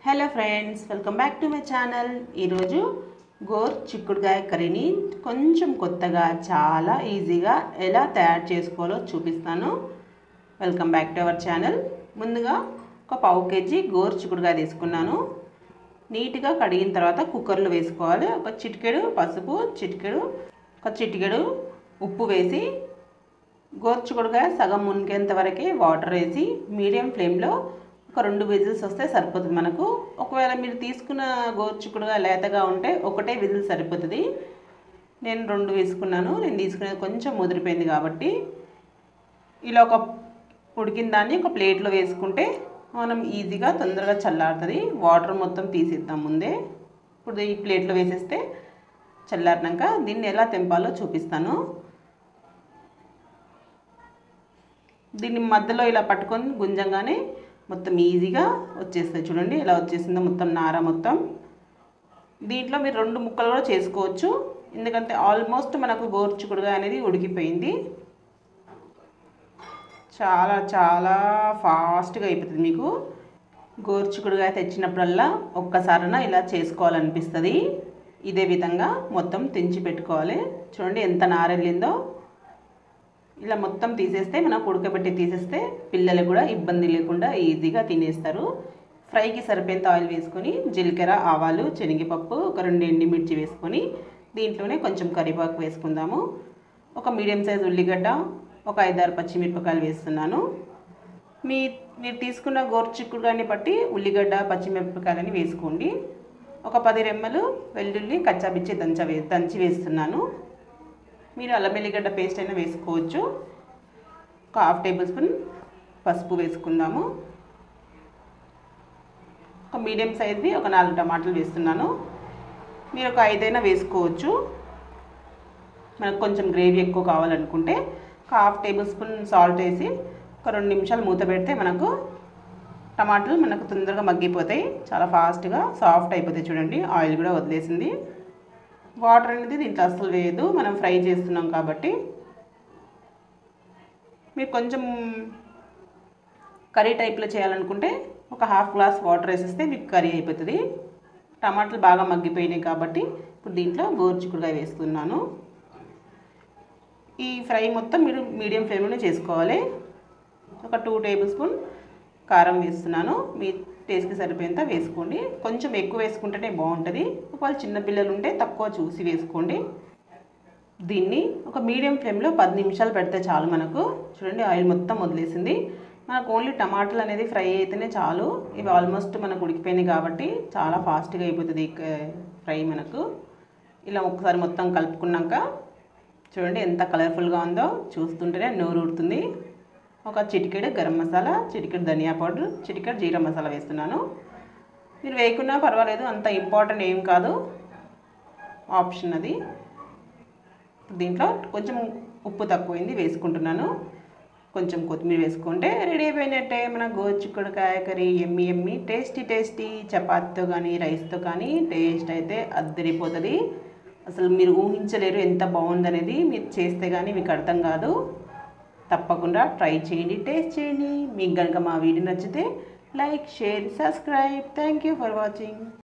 hello friends welcome back to my channel ఈరోజు గోర్ చిక్కుడుకాయ కర్రీని కొంచెం కొత్తగా చాలా ఈజీగా ఎలా తయారు చేసుకోవాలో చూపిస్తాను welcome back to our channel ముందుగా ఒక పావు కేజీ గోర్ చిక్కుడుకాయ తీసుకున్నాను నీట్గా కడిగిన తర్వాత కుక్కర్లో వేసుకోవాలి ఒక చిటికెడు పసుపు చిటికెడు ఒక చిటికెడు ఉప్పు వేసి గోర్చుకుడుగా సగం మునిగేంత వరకే వాటర్ వేసి మీడియం ఫ్లేమ్లో ఒక రెండు విజిల్స్ వస్తే సరిపోతుంది మనకు ఒకవేళ మీరు తీసుకున్న గోర్చుకుడుగా లేతగా ఉంటే ఒకటే విజిల్ సరిపోతుంది నేను రెండు వేసుకున్నాను నేను తీసుకునేది కొంచెం ముదిరిపోయింది కాబట్టి ఇలా ఒక ఉడికిన దాన్ని ఒక ప్లేట్లో వేసుకుంటే మనం ఈజీగా తొందరగా చల్లారుతుంది వాటర్ మొత్తం తీసేద్దాం ముందే ఇప్పుడు ఈ ప్లేట్లో వేసేస్తే చల్లారినాక దీన్ని ఎలా తెంపాలో చూపిస్తాను దీన్ని మధ్యలో ఇలా పట్టుకొని గుంజంగానే మొత్తం ఈజీగా వచ్చేస్తుంది చూడండి ఇలా వచ్చేసిందో మొత్తం నార మొత్తం దీంట్లో మీరు రెండు ముక్కలు కూడా చేసుకోవచ్చు ఎందుకంటే ఆల్మోస్ట్ మనకు గోర్చుకుడుగా అనేది ఉడికిపోయింది చాలా చాలా ఫాస్ట్గా అయిపోతుంది మీకు గోర్చుకుడుగా తెచ్చినప్పుడల్లా ఒక్కసారైనా ఇలా చేసుకోవాలనిపిస్తుంది ఇదే విధంగా మొత్తం తెంచి పెట్టుకోవాలి చూడండి ఎంత నారెళ్ళిందో ఇలా మొత్తం తీసేస్తే మనకు ఉడకబెట్టి తీసేస్తే పిల్లలు కూడా ఇబ్బంది లేకుండా ఈజీగా తినేస్తారు ఫ్రైకి సరిపోయేంత ఆయిల్ వేసుకొని జీలకర్ర ఆవాలు శనగపప్పు ఒక రెండు ఎండిమిర్చి వేసుకొని దీంట్లోనే కొంచెం కరివేపాకు వేసుకుందాము ఒక మీడియం సైజ్ ఉల్లిగడ్డ ఒక ఐదారు పచ్చిమిరపకాయలు వేస్తున్నాను మీ మీరు తీసుకున్న గోర్చిక్కుడుగాని బట్టి ఉల్లిగడ్డ పచ్చిమిరపకాయలని వేసుకోండి ఒక పది రెమ్మలు వెల్లుల్లి కచ్చాబిచ్చి దంచ వే దంచి వేస్తున్నాను మీరు అల్లం వెల్లిగడ్డ పేస్ట్ అయినా వేసుకోవచ్చు ఒక హాఫ్ టేబుల్ స్పూన్ పసుపు వేసుకుందాము ఒక మీడియం సైజ్వి ఒక నాలుగు టమాటాలు వేస్తున్నాను మీరు ఒక ఐదైనా వేసుకోవచ్చు మనకు కొంచెం గ్రేవీ ఎక్కువ కావాలనుకుంటే ఒక హాఫ్ టేబుల్ స్పూన్ సాల్ట్ వేసి ఒక రెండు నిమిషాలు మూత పెడితే మనకు టమాటాలు మనకు తొందరగా మగ్గిపోతాయి చాలా ఫాస్ట్గా సాఫ్ట్ అయిపోతాయి చూడండి ఆయిల్ కూడా వదిలేసింది వాటర్ అనేది దీంట్లో అస్సలు వేయదు మనం ఫ్రై చేస్తున్నాం కాబట్టి మీరు కొంచెం కర్రీ టైప్లో చేయాలనుకుంటే ఒక హాఫ్ గ్లాస్ వాటర్ వేసేస్తే మీకు కర్రీ అయిపోతుంది టమాటాలు బాగా మగ్గిపోయినాయి కాబట్టి ఇప్పుడు దీంట్లో గోరుచిక్కుడుకాయ వేస్తున్నాను ఈ ఫ్రై మొత్తం మీరు మీడియం ఫ్లేమ్లోనే చేసుకోవాలి ఒక టూ టేబుల్ స్పూన్ కారం వేస్తున్నాను మీ టేస్ట్కి సరిపోయేంత వేసుకోండి కొంచెం ఎక్కువ వేసుకుంటేనే బాగుంటుంది ఒకవేళ చిన్నపిల్లలు ఉంటే తక్కువ చూసి వేసుకోండి దీన్ని ఒక మీడియం ఫ్లేమ్లో పది నిమిషాలు పెడితే చాలు మనకు చూడండి ఆయిల్ మొత్తం వదిలేసింది మనకు ఓన్లీ టమాటాలు అనేది ఫ్రై అయితేనే చాలు ఇవి ఆల్మోస్ట్ మనకు ఉడికిపోయినాయి కాబట్టి చాలా ఫాస్ట్గా అయిపోతుంది ఫ్రై మనకు ఇలా ఒకసారి మొత్తం కలుపుకున్నాక చూడండి ఎంత కలర్ఫుల్గా ఉందో చూస్తుంటేనే నోరు ఊడుతుంది ఒక చిటికెడు గరం మసాలా చిటికెడు ధనియా పౌడర్ చిటికెడు జీరా మసాలా వేస్తున్నాను మీరు వేయకున్నా పర్వాలేదు అంత ఇంపార్టెంట్ ఏం కాదు ఆప్షన్ అది దీంట్లో కొంచెం ఉప్పు తక్కువైంది వేసుకుంటున్నాను కొంచెం కొత్తిమీర వేసుకుంటే రెడీ అయిపోయినట్టే మన గోచిక్కుడుకాయ curry yummy yummy tasty tasty చపాతీతో కానీ రైస్తో కానీ టేస్ట్ అయితే అద్దరిపోతుంది అసలు మీరు ఊహించలేరు ఎంత బాగుందనేది మీరు చేస్తే కానీ మీకు అర్థం కాదు తప్పకుండా ట్రై చేయండి టేస్ట్ చేయండి మీకు కనుక మా వీడియో నచ్చితే like share subscribe thank you for watching